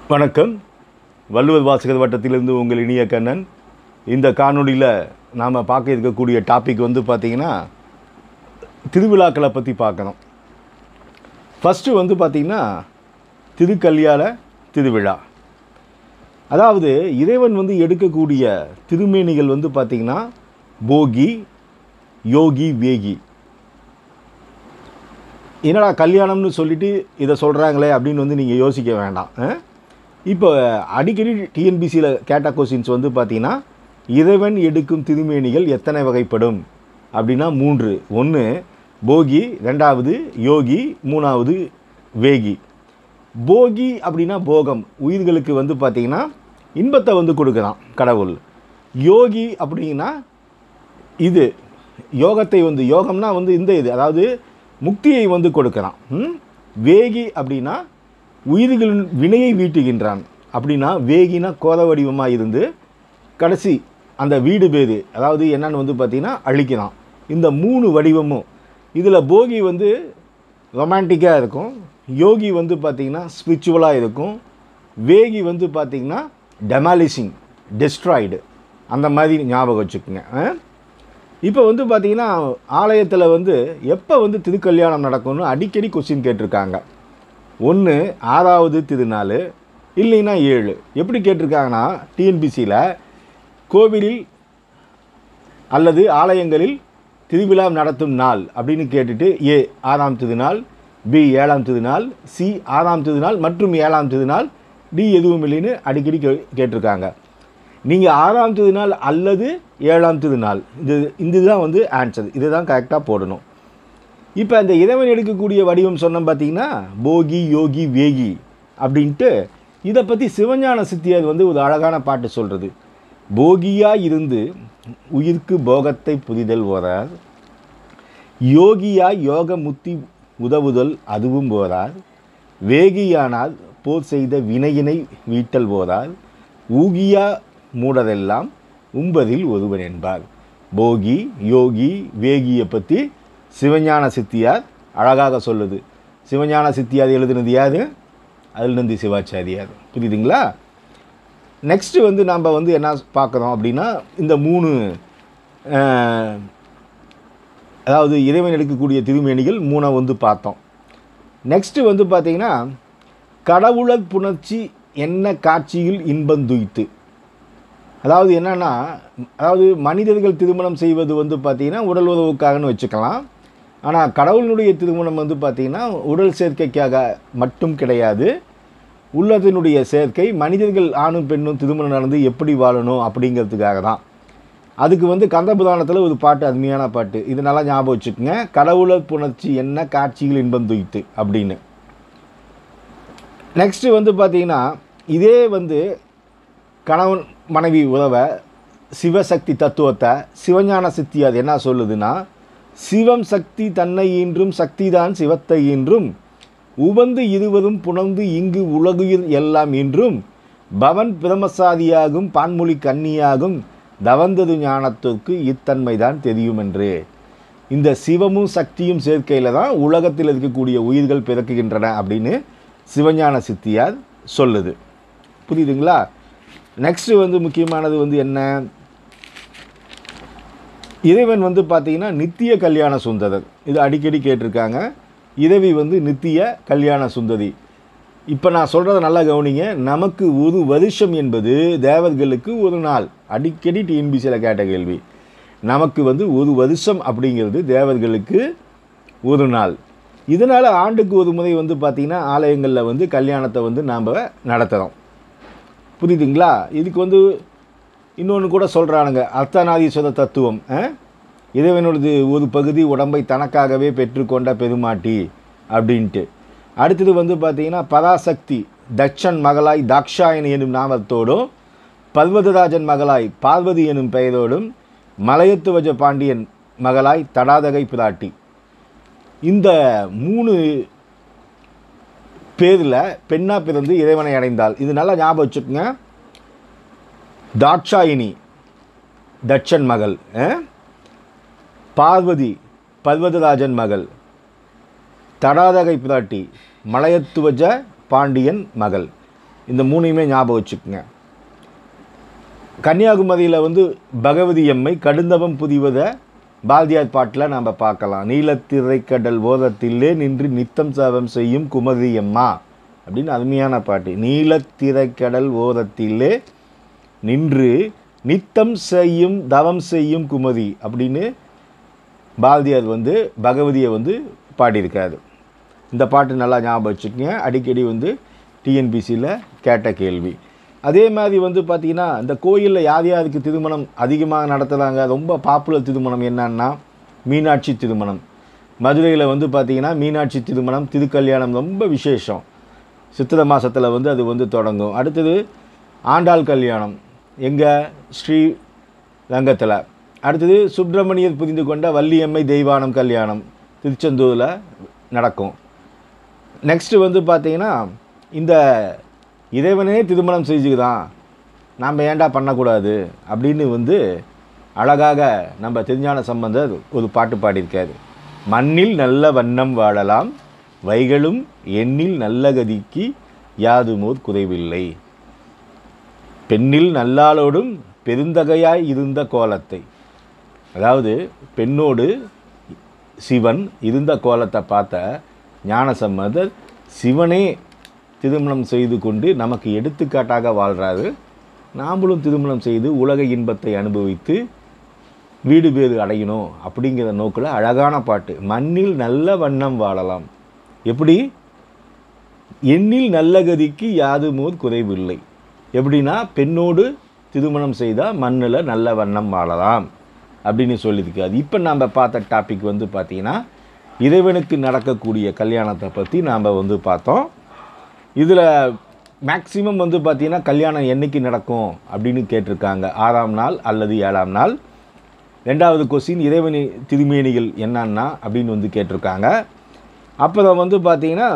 வணக்கம் வள்ளுவர் வாசகர் வட்டத்திலிருந்து உங்கள் இனிய கண்ணன் இந்த காணொளியில் நாம் பார்க்க இருக்கக்கூடிய டாபிக் வந்து பார்த்திங்கன்னா திருவிழாக்களை பற்றி பார்க்கணும் ஃபஸ்ட்டு வந்து பார்த்திங்கன்னா திருக்கல்யாண திருவிழா அதாவது இறைவன் வந்து எடுக்கக்கூடிய திருமேனிகள் வந்து பார்த்திங்கன்னா போகி யோகி வேகி என்னடா கல்யாணம்னு சொல்லிட்டு இதை சொல்கிறாங்களே அப்படின்னு வந்து நீங்கள் யோசிக்க வேண்டாம் ஆ? இப்போ அடிக்கடி டிஎன்பிசியில் கேட்ட கொஸ்டின்ஸ் வந்து பார்த்தீங்கன்னா இறைவன் எடுக்கும் திருமேனிகள் எத்தனை வகைப்படும் அப்படின்னா மூன்று ஒன்று போகி ரெண்டாவது யோகி மூணாவது வேகி போகி அப்படின்னா போகம் உயிர்களுக்கு வந்து பார்த்திங்கன்னா இன்பத்தை வந்து கொடுக்குறான் கடவுள் யோகி அப்படின்னா இது யோகத்தை வந்து யோகம்னா வந்து இந்த இது அதாவது முக்தியை வந்து கொடுக்குறான் ம்? வேகி அப்படின்னா உயிர்களின் வினையை வீட்டுகின்றான் அப்படின்னா வேகினா கோத வடிவமாக இருந்து கடைசி அந்த வீடு பேது அதாவது என்னன்னு வந்து பார்த்திங்கன்னா அழிக்கிறான் இந்த மூணு வடிவமும் இதில் போகி வந்து ரொமான்டிக்காக இருக்கும் யோகி வந்து பார்த்திங்கன்னா ஸ்பிரிச்சுவலாக இருக்கும் வேகி வந்து பார்த்திங்கன்னா டெமாலிசிங் டெஸ்ட்ராய்டு அந்த மாதிரி ஞாபகம் வச்சுக்கோங்க ஆ? இப்போ வந்து பார்த்தீங்கன்னா ஆலயத்தில் வந்து எப்போ வந்து திருக்கல்யாணம் நடக்கும்னு அடிக்கடி கொஸ்டின் கேட்டிருக்காங்க ஒன்று ஆறாவது திருநாள் இல்லைன்னா ஏழு எப்படி கேட்டிருக்காங்கன்னா டிஎன்பிசியில் கோவிலில் அல்லது ஆலயங்களில் திருவிழா நடத்தும் நாள் அப்படின்னு கேட்டுட்டு ஏ ஆறாம் திருநாள் பி ஏழாம் திருநாள் சி ஆறாம் திருநாள் மற்றும் ஏழாம் திருநாள் டி எதுவும் இல்லைன்னு அடிக்கடி கே கேட்டிருக்காங்க நீங்கள் ஆறாம் திருநாள் அல்லது ஏழாம் திருநாள் இது இந்த இதுதான் வந்து ஆன்சர் இதுதான் கரெக்டாக போடணும் இப்போ அந்த இறைவன் எடுக்கக்கூடிய வடிவம் சொன்னோம் பார்த்தீங்கன்னா போகி யோகி வேகி அப்படின்ட்டு இதை பற்றி சிவஞான சித்தியார் வந்து ஒரு அழகான பாட்டு சொல்கிறது போகியாக இருந்து உயிர்க்கு போகத்தை புரிதல் ஓரார் யோகியாய் யோக முத்தி உதவுதல் அதுவும் போரார் வேகியானால் போர் செய்த வினையினை வீட்டல் போரார் ஊகியா மூடரெல்லாம் உம்பதில் ஒருவன் என்பார் போகி யோகி வேகியை பற்றி சிவஞான சித்தியார் அழகாக சொல்லுது சிவஞான சித்தியார் எழுதுனது யார் அருள்நந்தி சிவாச்சாரியார் புரியுதுங்களா நெக்ஸ்ட்டு வந்து நம்ம வந்து என்ன பார்க்குறோம் அப்படின்னா இந்த மூணு அஹ், அதாவது இறைவன் எடுக்கக்கூடிய திருமேனிகள் மூணை வந்து பார்த்தோம் நெக்ஸ்ட்டு வந்து பார்த்தீங்கன்னா கடவுளர் புணர்ச்சி என்ன காட்சியில் இன்பம் துய்த்து அதாவது என்னன்னா அதாவது மனிதர்கள் திருமணம் செய்வது வந்து பார்த்தீங்கன்னா உடல் உறவுக்காகன்னு வச்சுக்கலாம் ஆனால் கடவுளினுடைய திருமணம் வந்து பார்த்தீங்கன்னா உடல் சேர்க்கைக்காக மட்டும் கிடையாது உள்ளத்தினுடைய சேர்க்கை மனிதர்கள் ஆணும் பெண்ணும் திருமணம் நடந்து எப்படி வாழணும் அப்படிங்கிறதுக்காக தான் அதுக்கு வந்து கந்தபுராணத்தில் ஒரு பாட்டு அருமையான பாட்டு இது நல்லா ஞாபகம் வச்சுக்கோங்க கடவுளர் புணர்ச்சி என்ன காட்சியில் இன்பம் துய்த்து அப்படின்னு நெக்ஸ்ட்டு வந்து பார்த்தீங்கன்னா இதே வந்து கணவன் மனைவி உறவை சிவசக்தி தத்துவத்தை சிவஞான சித்தி அது என்ன சொல்லுதுன்னா சிவம் சக்தி தன்னை ஈன்றும் சக்திதான் சிவத்தை ஈன்றும் உவந்து இருவரும் புணர்ந்து இங்கு உலகுயிர் எல்லாம் ஈன்றும் பவன் பிரமசாதியாகும் பான்மொழி கன்னியாகும் தவந்தது ஞானத்திற்கு இத்தன்மைதான் தெரியும் என்று இந்த சிவமும் சக்தியும் சேர்க்கையில் தான் உலகத்தில் இருக்கக்கூடிய உயிர்கள் பிறக்குகின்றன அப்படின்னு சிவஞான சித்தியார் சொல்லுது புரியுதுங்களா நெக்ஸ்ட்டு வந்து முக்கியமானது வந்து என்ன இறைவன் வந்து பார்த்தீங்கன்னா நித்திய கல்யாண சுந்தரர் இது அடிக்கடி கேட்டிருக்காங்க இறைவி வந்து நித்திய கல்யாண சுந்தரி இப்போ நான் சொல்கிறத நல்லா கவனிங்க நமக்கு ஒரு வருஷம் என்பது தேவர்களுக்கு ஒரு நாள் அடிக்கடி டிஎன்பிசியில் கேட்ட கேள்வி நமக்கு வந்து ஒரு வருஷம் அப்படிங்கிறது தேவர்களுக்கு ஒரு நாள் இதனால் ஆண்டுக்கு ஒரு முறை வந்து பார்த்திங்கன்னா ஆலயங்களில் வந்து கல்யாணத்தை வந்து நாம் நடத்துகிறோம் புரியுதுங்களா இதுக்கு வந்து இன்னொன்று கூட சொல்கிறானுங்க அர்த்தநாதீஸ்வர தத்துவம் ஆ? இறைவனோடது ஒரு பகுதி உடம்பை தனக்காகவே பெற்றுக்கொண்ட பெருமாட்டி அப்படின்ட்டு அடுத்தது வந்து பார்த்தீங்கன்னா பராசக்தி தட்சன் மகளாய் தாக்ஷாயணி எனும் நாமத்தோடும் பர்வதராஜன் மகளாய் பார்வதி எனும் பெயரோடும் மலையத்துவஜ பாண்டியன் மகளாய் தடாதகை பிராட்டி இந்த மூணு பேரில் பெண்ணாக பிறந்து இறைவனை அடைந்தாள் இது நல்லா ஞாபகம் வச்சுக்கோங்க தாட்சாயினி தட்சன் மகள் அஹ்? பார்வதி பர்வதராஜன் மகள் தடாதகை பிராட்டி மலையத்துவஜ பாண்டியன் மகள் இந்த மூணையுமே ஞாபகம் வச்சுக்கோங்க கன்னியாகுமரியில் வந்து பகவதி அம்மை கடுந்தவம் புதிவத பாரதியார் பாட்டில் நாம் பார்க்கலாம் நீலத்திரைக்கடல் ஓதத்திலே நின்று நித்தம் சாபம் செய்யும் குமரி அம்மா அப்படின்னு அருமையான பாட்டு நீலத்திரைக்கடல் ஓதத்திலே நின்று நித்தம் செய்யும் தவம் செய்யும் குமரி அப்படின்னு பாரதியார் வந்து பகவதியை வந்து பாடியிருக்காரு இந்த பாட்டு நல்லா ஞாபகம் வச்சுக்கோங்க அடிக்கடி வந்து டிஎன்பிசியில் கேட்ட கேள்வி அதே மாதிரி வந்து பார்த்திங்கன்னா இந்த கோயிலில் யார் யாருக்கு திருமணம் அதிகமாக நடத்துகிறாங்க ரொம்ப பாப்புலர் திருமணம் என்னன்னா மீனாட்சி திருமணம் மதுரையில் வந்து பார்த்திங்கன்னா மீனாட்சி திருமணம் திருக்கல்யாணம் ரொம்ப விசேஷம் சித்திரை மாதத்தில் வந்து அது வந்து தொடங்கும் அடுத்தது ஆண்டாள் கல்யாணம் எங்கே ஸ்ரீ ரங்கத்தில் அடுத்தது சுப்பிரமணியர் புரிந்து கொண்ட வள்ளியம்மை தெய்வானம் கல்யாணம் திருச்செந்தூரில் நடக்கும் நெக்ஸ்ட்டு வந்து பார்த்தீங்கன்னா இந்த இறைவனே திருமணம் செஞ்சுக்குதான் நாம் ஏன்டா பண்ணக்கூடாது அப்படின்னு வந்து அழகாக நம்ம திருஞான சம்பந்தர் ஒரு பாட்டு பாடியிருக்காரு மண்ணில் நல்ல வண்ணம் வாழலாம் வைகளும் எண்ணில் நல்ல கதிக்கு யாதுமோர் குறைவில்லை பெண்ணில் நல்லாளோடும் பெருந்தகையாய் இருந்த கோலத்தை அதாவது பெண்ணோடு சிவன் இருந்த கோலத்தை பார்த்த ஞானசம்மதர் சிவனே திருமணம் செய்து கொண்டு நமக்கு எடுத்துக்காட்டாக வாழ்கிறாரு நாமளும் திருமணம் செய்து உலக இன்பத்தை அனுபவித்து வீடு பேறு அடையணும் அப்படிங்கிற நோக்கில் அழகான பாட்டு மண்ணில் நல்ல வண்ணம் வாழலாம் எப்படி எண்ணில் நல்ல கதிக்கு யாதுமோர் குறைவில்லை எப்படின்னா பெண்ணோடு திருமணம் செய்தால் மண்ணில் நல்ல வண்ணம் வாழலாம் அப்படின்னு சொல்லியிருக்காது இப்போ நாம் பார்த்த டாபிக் வந்து பார்த்திங்கன்னா இறைவனுக்கு நடக்கக்கூடிய கல்யாணத்தை பற்றி நாம் வந்து பார்த்தோம் இதில் மேக்ஸிமம் வந்து பார்த்திங்கன்னா கல்யாணம் என்னைக்கு நடக்கும் அப்படின்னு கேட்டிருக்காங்க ஆறாம் நாள் அல்லது ஏழாம் நாள் ரெண்டாவது கொஸ்டின் இறைவனி திருமேனிகள் என்னன்னா அப்படின்னு வந்து கேட்டிருக்காங்க அப்புறம் வந்து பார்த்திங்கன்னா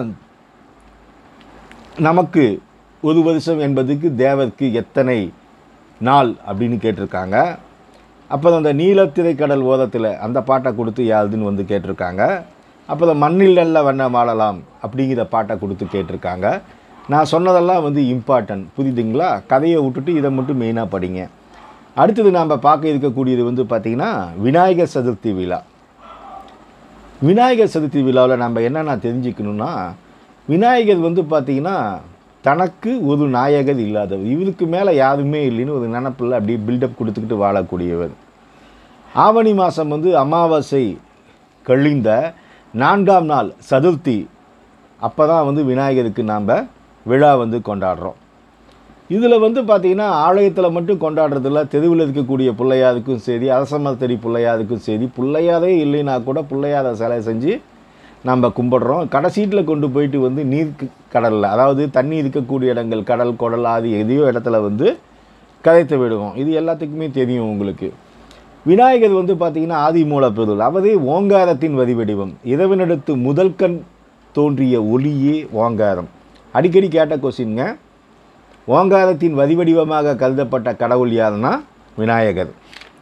நமக்கு ஒரு வருஷம் என்பதுக்கு தேவருக்கு எத்தனை நாள் அப்படின்னு கேட்டிருக்காங்க அப்புறம் அந்த நீலத்திரைக்கடல் ஓதத்தில் அந்த பாட்டை கொடுத்து யாருதுன்னு வந்து கேட்டிருக்காங்க அப்புறம் மண்ணில் நல்ல வண்ண வாழலாம் அப்படிங்கிற பாட்டை கொடுத்து கேட்டிருக்காங்க நான் சொன்னதெல்லாம் வந்து இம்பார்ட்டன்ட் புரியுதுங்களா கதையை விட்டுட்டு இதை மட்டும் மெயினாக படிங்க அடுத்தது நாம் பார்க்க இருக்கக்கூடியது வந்து பார்த்திங்கன்னா விநாயகர் சதுர்த்தி விழா விநாயகர் சதுர்த்தி விழாவில் நம்ம என்னென்ன தெரிஞ்சுக்கணுன்னா விநாயகர் வந்து பார்த்திங்கன்னா தனக்கு ஒரு நாயகர் இல்லாதவர் இவருக்கு மேலே யாருமே இல்லைன்னு ஒரு நினப்பில் அப்படியே பில்டப் கொடுத்துக்கிட்டு வாழக்கூடியவர் ஆவணி மாதம் வந்து அமாவாசை கழிந்த நான்காம் நாள் சதுர்த்தி அப்போ தான் வந்து விநாயகருக்கு நாம் விழா வந்து கொண்டாடுறோம் இதில் வந்து பார்த்திங்கன்னா ஆலயத்தில் மட்டும் கொண்டாடுறதில்ல தெருவில் இருக்கக்கூடிய பிள்ளையாருக்கும் சரி அரசமரத்தடி பிள்ளையாருக்கும் சரி பிள்ளையாரே இல்லைன்னா கூட பிள்ளையார சிலை செஞ்சு நம்ம கும்பிடுறோம் கடைசீட்டில் கொண்டு போயிட்டு வந்து நீர் கடலில் அதாவது தண்ணி இருக்கக்கூடிய இடங்கள் கடல் குடல் ஆதி எதையோ இடத்துல வந்து கதைத்து விடுவோம் இது எல்லாத்துக்குமே தெரியும் உங்களுக்கு விநாயகர் வந்து பார்த்திங்கன்னா ஆதி மூலப்பொருள் அவரே ஓங்காரத்தின் வரிவடிவம் இறைவனிடத்து முதல் கண் தோன்றிய ஒளியே ஓங்காரம் அடிக்கடி கேட்ட கொஸ்டின்ங்க ஓங்காரத்தின் வரிவடிவமாக கருதப்பட்ட கடவுள் யாருன்னா விநாயகர்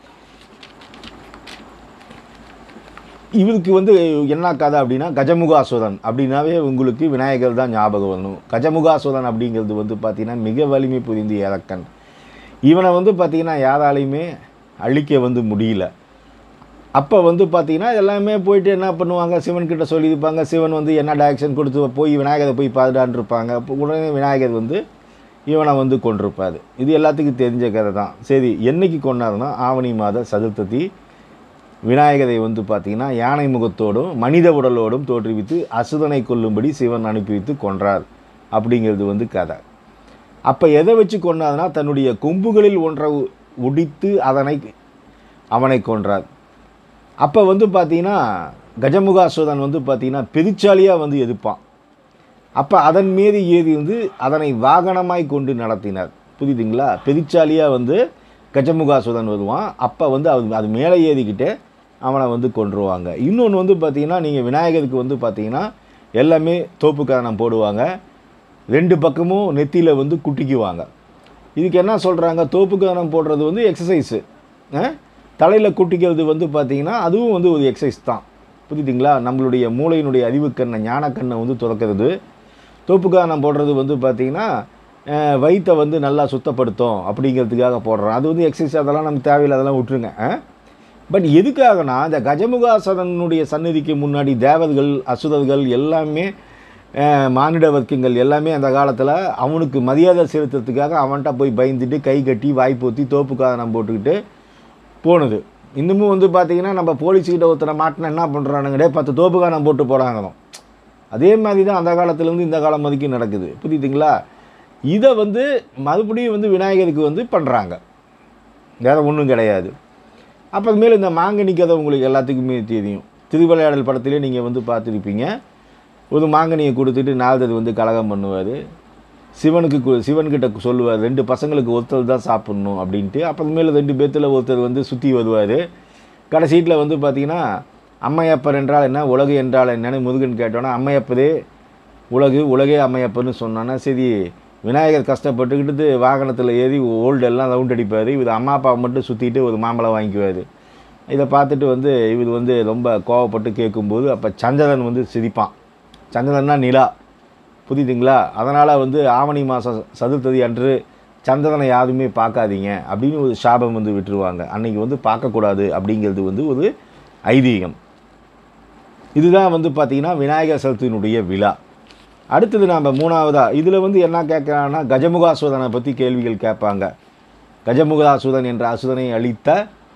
இவருக்கு வந்து என்ன கதை அப்படின்னா கஜமுகாசுரன் அப்படின்னாவே உங்களுக்கு விநாயகர் தான் ஞாபகம் வரணும் கஜமுகாசுரன் அப்படிங்கிறது வந்து பார்த்திங்கன்னா மிக வலிமை புரிந்து இறக்கன் இவனை வந்து பார்த்திங்கன்னா யாராலையுமே அழிக்க வந்து முடியல அப்போ வந்து பார்த்திங்கன்னா எல்லாமே போயிட்டு என்ன பண்ணுவாங்க சிவன்கிட்ட சொல்லியிருப்பாங்க சிவன் வந்து என்ன டைரக்ஷன் கொடுத்து போய் விநாயகரை போய் பாதுடான்னு இருப்பாங்க அப்போ உடனே விநாயகர் வந்து இவனை வந்து கொண்டிருப்பார் இது எல்லாத்துக்கும் தெரிஞ்ச கதை தான் சரி என்னைக்கு கொண்டாருன்னா ஆவணி மாத சதுர்த்தி விநாயகரை வந்து பார்த்திங்கன்னா யானை முகத்தோடும் மனித உடலோடும் தோற்றுவித்து அசுதனை கொல்லும்படி சிவன் அனுப்பி வைத்து கொன்றார் அப்படிங்கிறது வந்து கதை அப்போ எதை வச்சு கொண்டார்னா தன்னுடைய கொம்புகளில் ஒன்றை உ- உடித்து அதனை அவனை கொன்றார் அப்போ வந்து பார்த்தீங்கன்னா கஜமுகாசுரன் வந்து பார்த்தீங்கன்னா பெருச்சாலியாக வந்து எதிர்ப்பான் அப்போ அதன் மீது ஏறி வந்து அதனை வாகனமாய் கொண்டு நடத்தினார் புரியுதுங்களா பெருச்சாலியாக வந்து கஜமுகாசுரன் வருவான் அப்போ வந்து அது அது மேலே ஏறிக்கிட்டு அவனை வந்து கொன்றுவாங்க இன்னொன்று வந்து பார்த்தீங்கன்னா நீங்கள் விநாயகருக்கு வந்து பார்த்தீங்கன்னா எல்லாமே தோப்பு காரணம் போடுவாங்க ரெண்டு பக்கமும் நெத்தியில் வந்து குட்டிக்குவாங்க இதுக்கு என்ன சொல்கிறாங்க தோப்பு காரணம் போடுறது வந்து எக்ஸசைஸு தலையில் குட்டிக்கிறது வந்து பார்த்தீங்கன்னா அதுவும் வந்து ஒரு எக்ஸசைஸ் தான் புரியுதுங்களா நம்மளுடைய மூளையினுடைய அறிவுக்கண்ணை ஞானக்கண்ணை வந்து திறக்கிறது தோப்பு காரணம் போடுறது வந்து பார்த்தீங்கன்னா அஹ், வயித்தை வந்து நல்லா சுத்தப்படுத்தும் அப்படிங்கிறதுக்காக போடுறோம் அது வந்து எக்ஸசைஸ் அதெல்லாம் நமக்கு தேவையில்லை அதெல்லாம் விட்டுருங்க பட் எதுக்காகனா இந்த கஜமுகாசனனுடைய சந்நிதிக்கு முன்னாடி தேவர்கள் அசுரர்கள் எல்லாமே அஹ், மானிட வர்க்கங்கள் எல்லாமே அந்த காலத்தில் அவனுக்கு மரியாதை செலுத்துறதுக்காக அவன்கிட்ட போய் பயந்துட்டு கை கட்டி வாய் பொத்தி தோப்பு காதனம் போட்டுக்கிட்டு போனது இன்னமும் வந்து பார்த்தீங்கன்னா நம்ம போலீஸ்கிட்ட ஒருத்தரை மாட்டினா என்ன பண்ணுறானுங்கடே பத்து தோப்பு கானம் போட்டு போகிறாங்கணும் அதே மாதிரி தான் அந்த காலத்துலேருந்து இந்த காலம் வரைக்கும் நடக்குது புரியுதுங்களா இதை வந்து மறுபடியும் வந்து விநாயகருக்கு வந்து பண்ணுறாங்க வேறு ஒன்றும் கிடையாது அப்புறமேல இந்த மாங்கனி கதை உங்களுக்கு எல்லாத்துக்குமே தெரியும் திருவிளையாடல் படத்திலே நீங்கள் வந்து பார்த்துருப்பீங்க ஒரு மாங்கனியை கொடுத்துட்டு நாரதர் வந்து கலகம் பண்ணுவார் சிவனுக்கு கு- சிவன்கிட்ட சொல்லுவார் ரெண்டு பசங்களுக்கு ஒருத்தர் தான் சாப்பிட்ணும் அப்படின்ட்டு அப்புறமேல ரெண்டு பேர்த்தில் ஒருத்தர் வந்து சுற்றி வருவார் கடைசீட்டில் வந்து பார்த்தீங்கன்னா அம்மையப்பர் என்றால் என்ன உலகு என்றால் என்னன்னு முருகன் கேட்டோன்னா அம்மையப்பரே உலகு உலகே அம்மையப்பர்னு சொன்னான்னா சரி விநாயகர் கஷ்டப்பட்டுக்கிட்டு வாகனத்தில் ஏறி ஓல்டு எல்லாம் ரவுண்ட் அடிப்பார் இவர் அம்மா அப்பா மட்டும் சுற்றிட்டு ஒரு மாம்பழம் வாங்கிக்குவார் இதை பார்த்துட்டு வந்து இவர் வந்து ரொம்ப கோவப்பட்டு கேட்கும்போது அப்போ சந்திரன் வந்து சிரிப்பான் சந்திரன்னா நிலா புரியுதுங்களா அதனால் வந்து ஆவணி மாதம் சதுர்த்ததி அன்று சந்திரனை யாருமே பார்க்காதீங்க அப்படின்னு ஒரு சாபம் வந்து விட்டுருவாங்க அன்னைக்கு வந்து பார்க்கக்கூடாது அப்படிங்கிறது வந்து ஒரு ஐதீகம் இதுதான் வந்து பார்த்திங்கன்னா விநாயகர் சதுர்த்தியினுடைய விழா அடுத்தது நாம் மூணாவதா இதில் வந்து என்ன கேட்குறாங்கன்னா கஜமுகாசுரனை பற்றி கேள்விகள் கேட்பாங்க கஜமுகாசுரன் என்ற அசுரனை அழித்த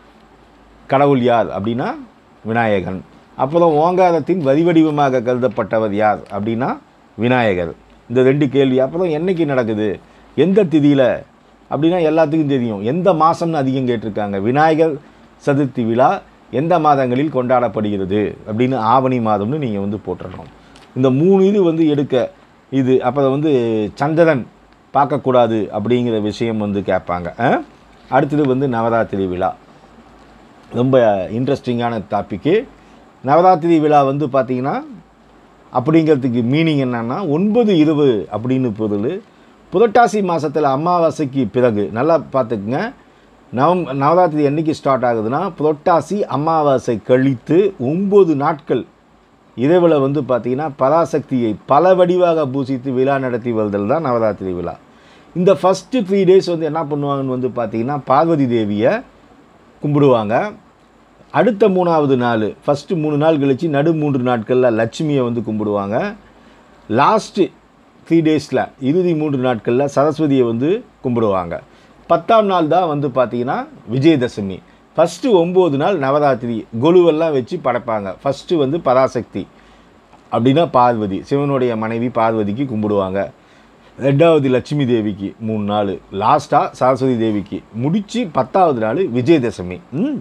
கடவுள் யார் அப்படின்னா விநாயகன் அப்புறம் ஓங்காரத்தின் வரிவடிவமாக கருதப்பட்டவர் யார் அப்படின்னா விநாயகர் இந்த ரெண்டு கேள்வி அப்புறம் என்னைக்கு நடக்குது எந்த திதியில் அப்படின்னா எல்லாத்துக்கும் தெரியும் எந்த மாதம்னு அதிகம் கேட்டிருக்காங்க விநாயகர் சதுர்த்தி விழா எந்த மாதங்களில் கொண்டாடப்படுகிறது அப்படின்னு ஆவணி மாதம்னு நீங்கள் வந்து போட்டுடணும் இந்த மூணு இது வந்து எடுக்க இது அப்புறம் வந்து சந்திரன் பார்க்கக்கூடாது அப்படிங்கிற விஷயம் வந்து கேட்பாங்க ஆ? அடுத்தது வந்து நவராத்திரி விழா ரொம்ப இன்ட்ரெஸ்டிங்கான டாப்பிக்கு நவராத்திரி விழா வந்து பார்த்திங்கன்னா அப்படிங்கிறதுக்கு மீனிங் என்னன்னா ஒன்பது இரவு அப்படின்னு பொருள் புரட்டாசி மாதத்தில் அமாவாசைக்கு பிறகு நல்லா பார்த்துக்குங்க நவம் நவராத்திரி என்னைக்கு ஸ்டார்ட் ஆகுதுன்னா புரட்டாசி அமாவாசை கழித்து ஒம்பது நாட்கள் இரவில் வந்து பார்த்திங்கன்னா பராசக்தியை பல வடிவாக பூசித்து விழா நடத்தி வருதல் தான் நவராத்திரி விழா இந்த ஃபஸ்ட்டு த்ரீ டேஸ் வந்து என்ன பண்ணுவாங்கன்னு வந்து பார்த்திங்கன்னா பார்வதி தேவியை கும்பிடுவாங்க அடுத்த மூணாவது நாள் ஃபஸ்ட்டு மூணு நாள் கழித்து நடு மூன்று நாட்களில் லட்சுமியை வந்து கும்பிடுவாங்க லாஸ்ட்டு த்ரீ டேஸில் இறுதி மூன்று நாட்களில் சரஸ்வதியை வந்து கும்பிடுவாங்க பத்தாம் நாள் தான் வந்து பார்த்திங்கன்னா விஜயதசமி ஃபஸ்ட்டு ஒம்பது நாள் நவராத்திரி கொலுவெல்லாம் வச்சு படைப்பாங்க ஃபஸ்ட்டு வந்து பராசக்தி அப்படின்னா பார்வதி சிவனுடைய மனைவி பார்வதிக்கு கும்பிடுவாங்க ரெண்டாவது லட்சுமி தேவிக்கு மூணு நாள் லாஸ்ட்டாக சரஸ்வதி தேவிக்கு முடித்து பத்தாவது நாள் விஜயதசமி ம்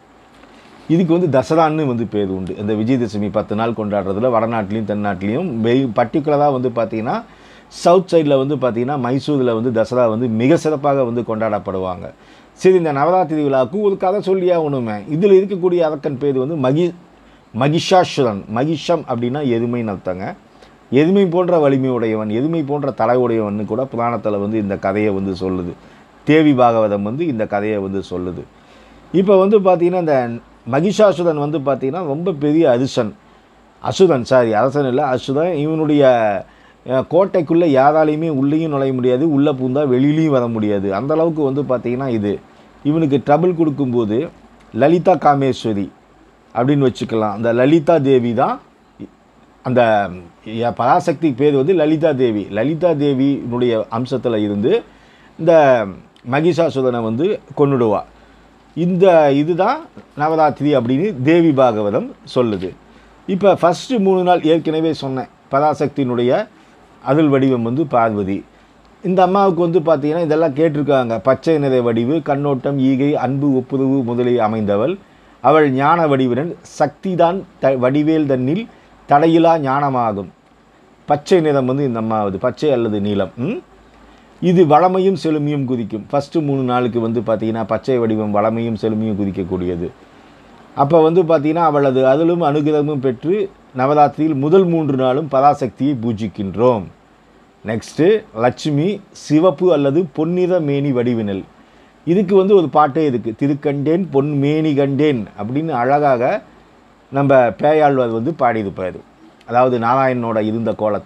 இதுக்கு வந்து தசரான்னு வந்து பேர் உண்டு இந்த விஜயதசமி பத்து நாள் கொண்டாடுறதுல வடநாட்டிலையும் தென்னாட்டிலையும் மெய் பர்டிகுலராக வந்து பார்த்திங்கன்னா சவுத் சைடில் வந்து பார்த்திங்கன்னா மைசூரில் வந்து தசரா வந்து மிக சிறப்பாக வந்து கொண்டாடப்படுவாங்க சரி இந்த நவராத்திரி விழாவுக்கு ஒரு கதை சொல்லியா ஒன்றுமே இதில் இருக்கக்கூடிய அரக்கன் பேர் வந்து மகி மகிஷாசுரன் மகிஷம் அப்படின்னா எருமைன்னு அர்த்தங்க எருமை போன்ற வலிமை உடையவன் எருமை போன்ற தலை உடையவன் கூட புராணத்தில் வந்து இந்த கதையை வந்து சொல்லுது தேவி பாகவதம் வந்து இந்த கதையை வந்து சொல்லுது இப்போ வந்து பார்த்தீங்கன்னா இந்த மகிஷாசுரன் வந்து பார்த்தீங்கன்னா ரொம்ப பெரிய அரிசன் அசுரன் சாரி அரசன் இல்லை அசுரன் இவனுடைய அஹ், கோட்டைக்குள்ளே யாராலையுமே உள்ளேயும் நுழைய முடியாது உள்ளே பூந்தா வெளியிலையும் வர முடியாது அந்த அளவுக்கு வந்து பார்த்தீங்கன்னா இது இவனுக்கு ட்ரபிள் கொடுக்கும்போது லலிதா காமேஸ்வரி அப்படின்னு வச்சுக்கலாம் அந்த லலிதா தேவி தான் அந்த ய- பராசக்தி பேர் வந்து லலிதா தேவி லலிதா தேவியினுடைய அம்சத்தில் இருந்து இந்த மகிஷாசுரனை வந்து கொன்னுடுவா இந்த இதுதான் நவராத்திரி அப்படின்னு தேவி பாகவதம் சொல்லுது இப்போ ஃபஸ்ட்டு மூணு நாள் ஏற்கனவே சொன்னேன் பராசக்தியினுடைய அருள் வடிவம் வந்து பார்வதி இந்த அம்மாவுக்கு வந்து பார்த்தீங்கன்னா இதெல்லாம் கேட்டிருக்காங்க பச்சை நிற வடிவு கண்ணோட்டம் ஈகை அன்பு ஒப்புரவு முதலில் அமைந்தவள் அவள் ஞான வடிவுடன் சக்திதான் த வடிவேல் தன்னில் தடையிலா ஞானமாகும் பச்சை நிறம் வந்து இந்த அம்மாவது பச்சை அல்லது நீலம் ம்? இது வளமையும் செழுமையும் குதிக்கும் ஃபஸ்ட்டு மூணு நாளுக்கு வந்து பார்த்தீங்கன்னா பச்சை வடிவம் வளமையும் செழுமையும் குதிக்கக்கூடியது அப்போ வந்து பார்த்தீங்கன்னா அவளது அருளும் அனுகிரகமும் பெற்று நவராத்திரியில் முதல் மூன்று நாளும் பராசக்தியை பூஜிக்கின்றோம் நெக்ஸ்ட்டு லட்சுமி சிவப்பு அல்லது பொன்னிற மேனி வடிவினல் இதுக்கு வந்து ஒரு பாட்டே இருக்குது திருக்கண்டேன் பொன் மேனி கண்டேன் அப்படின்னு அழகாக நம்ம பேயாழ்வார் வந்து பாடியிருப்பார் அதாவது நாராயணனோட இருந்த கோலத்தை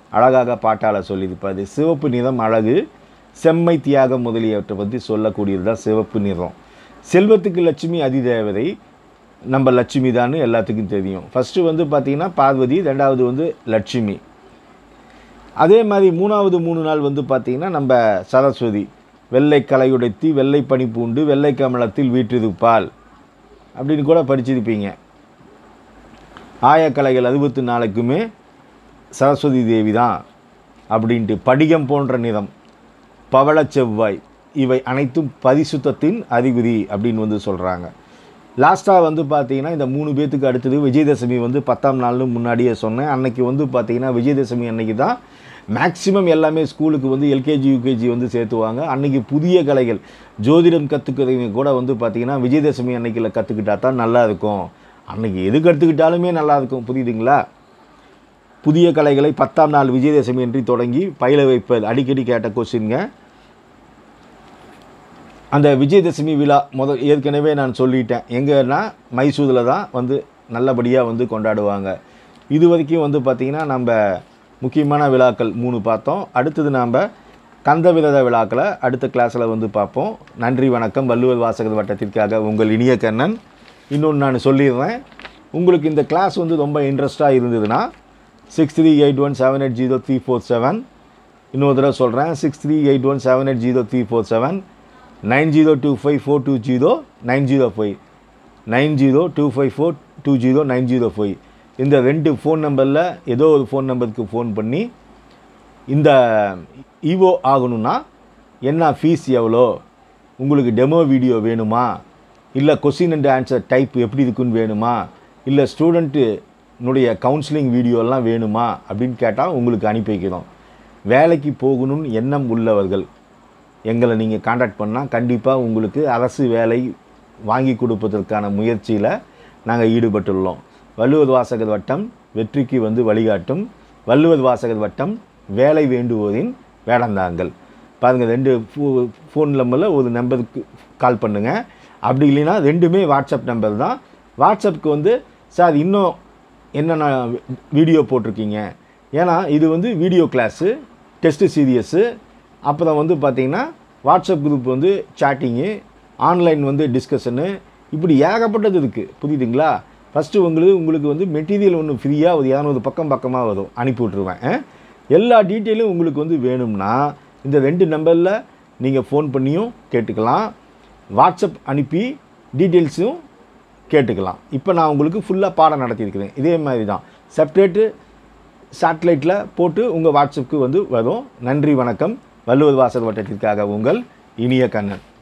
அழகாக பாட்டாள சொல்லியிருப்பாரு சிவப்பு நிறம் அழகு செம்மை தியாகம் முதலியவற்றை பற்றி சொல்லக்கூடியது தான் சிவப்பு நிறம் செல்வத்துக்கு லட்சுமி அதிதேவதை நம்ம லட்சுமி தான்னு எல்லாத்துக்கும் தெரியும் ஃபஸ்ட்டு வந்து பார்த்திங்கன்னா பார்வதி ரெண்டாவது வந்து லட்சுமி அதே மாதிரி மூணாவது மூணு நாள் வந்து பார்த்திங்கன்னா நம்ம சரஸ்வதி வெள்ளை கலையுடைத்தி வெள்ளை பனி பூண்டு வெள்ளை கமலத்தில் வீற்றிருப்பாள் அப்படின்னு கூட படிச்சிருப்பீங்க ஆயக்கலைகள் அறுபத்தி நாளைக்குமே சரஸ்வதி தேவி தான் அப்படின்ட்டு படிகம் போன்ற நிறம் பவளச் செவ்வாய் இவை அனைத்தும் பரிசுத்தத்தின் அறிகுறி அப்படின்னு வந்து சொல்கிறாங்க லாஸ்ட்டாக வந்து பார்த்தீங்கன்னா இந்த மூணு பேத்துக்கு அடுத்தது விஜயதசமி வந்து பத்தாம் நாள்னு முன்னாடியே சொன்னேன் அன்னைக்கு வந்து பார்த்தீங்கன்னா விஜயதசமி அன்னைக்கு தான் மேக்ஸிமம் எல்லாமே ஸ்கூலுக்கு வந்து எல்கேஜி யூகேஜி வந்து சேர்த்துவாங்க அன்னைக்கு புதிய கலைகள் ஜோதிடம் கற்றுக்கிறவங்க கூட வந்து பார்த்தீங்கன்னா விஜயதசமி அன்னைக்கில் கற்றுக்கிட்டா தான் நல்லா இருக்கும் அன்னைக்கு எது கற்றுக்கிட்டாலுமே நல்லா இருக்கும் புரியுதுங்களா புதிய கலைகளை பத்தாம் நாள் விஜயதசமி என்று தொடங்கி பயில வைப்பது அடிக்கடி கேட்ட கொஸ்டின்ங்க அந்த விஜயதசமி விழா முதல் ஏற்கனவே நான் சொல்லிட்டேன் எங்கன்னா மைசூரில் தான் வந்து நல்லபடியாக வந்து கொண்டாடுவாங்க இது வரைக்கும் வந்து பார்த்திங்கன்னா நம்ம முக்கியமான விழாக்கள் மூணு பார்த்தோம் அடுத்தது நாம் கந்த விரத விழாக்களை அடுத்த கிளாஸில் வந்து பார்ப்போம் நன்றி வணக்கம் வள்ளுவர் வாசகர் வட்டத்திற்காக உங்கள் இனிய கண்ணன் இன்னொன்று நான் சொல்லிடுறேன் உங்களுக்கு இந்த கிளாஸ் வந்து ரொம்ப இன்ட்ரெஸ்ட்டாக இருந்ததுன்னா six three eight one seven eight zero three four seven இன்னொரு தடவை சொல்கிறேன் six three eight one seven eight zero three four seven nine zero two five four two zero nine zero five nine zero two five four two zero nine zero five இந்த ரெண்டு phone நம்பரில் ஏதோ ஒரு phone நம்பருக்கு phone பண்ணி இந்த ஈவோ ஆகணும்னா என்ன ஃபீஸ் எவ்வளோ உங்களுக்கு டெமோ வீடியோ வேணுமா இல்லை கொஸ்டின் அண்ட் ஆன்சர் டைப் எப்படி இருக்குன்னு வேணுமா இல்லை ஸ்டூடெண்ட்டுனுடைய கவுன்சிலிங் வீடியோலாம் வேணுமா அப்படின்னு கேட்டால் உங்களுக்கு அனுப்பி வைக்கிறோம் வேலைக்கு போகணும்னு எண்ணம் உள்ளவர்கள் எங்களை நீங்கள் காண்டாக்ட் பண்ணால் கண்டிப்பாக உங்களுக்கு அரசு வேலை வாங்கி கொடுப்பதற்கான முயற்சியில் நாங்கள் ஈடுபட்டுள்ளோம் வள்ளுவர் வாசகர் வட்டம் வெற்றிக்கு வந்து வழிகாட்டும் வள்ளுவர் வாசகர் வட்டம் வேலை வேண்டுவோரின் வேடந்தாங்கள் பாருங்கள் ரெண்டு ஃபோன் நம்பரில் ஒரு நம்பருக்கு கால் பண்ணுங்கள் அப்படி இல்லைன்னா ரெண்டுமே வாட்ஸ்அப் நம்பர் தான் வாட்ஸ்அப்புக்கு வந்து சார் இன்னும் என்னென்ன வீடியோ போட்டிருக்கீங்க ஏன்னா இது வந்து வீடியோ கிளாஸு டெஸ்ட்டு சீரியஸு அப்புறம் வந்து பார்த்திங்கன்னா வாட்ஸ்அப் குரூப் வந்து சாட்டிங்கு ஆன்லைன் வந்து டிஸ்கஷனு இப்படி ஏகப்பட்டது இருக்குது புரியுதுங்களா ஃபஸ்ட்டு உங்களுக்கு உங்களுக்கு வந்து மெட்டீரியல் ஒன்று ஃப்ரீயாக ஒரு இரநூறு பக்கம் பக்கமாக வரும் அனுப்பி விட்ருவேன் ஆ? எல்லா டீட்டெயிலும் உங்களுக்கு வந்து வேணும்னா இந்த ரெண்டு நம்பரில் நீங்கள் ஃபோன் பண்ணியும் கேட்டுக்கலாம் வாட்ஸ்அப் அனுப்பி டீட்டெயில்ஸும் கேட்டுக்கலாம் இப்போ நான் உங்களுக்கு ஃபுல்லாக பாடம் நடத்தியிருக்கிறேன் இதே மாதிரி தான் செப்ரேட்டு சேட்டலைட்டில் போட்டு உங்கள் வாட்ஸ்அப்புக்கு வந்து வரும் நன்றி வணக்கம் வள்ளுவர் வாசல் வட்டத்திற்காக உங்கள் இனிய கண்ணன்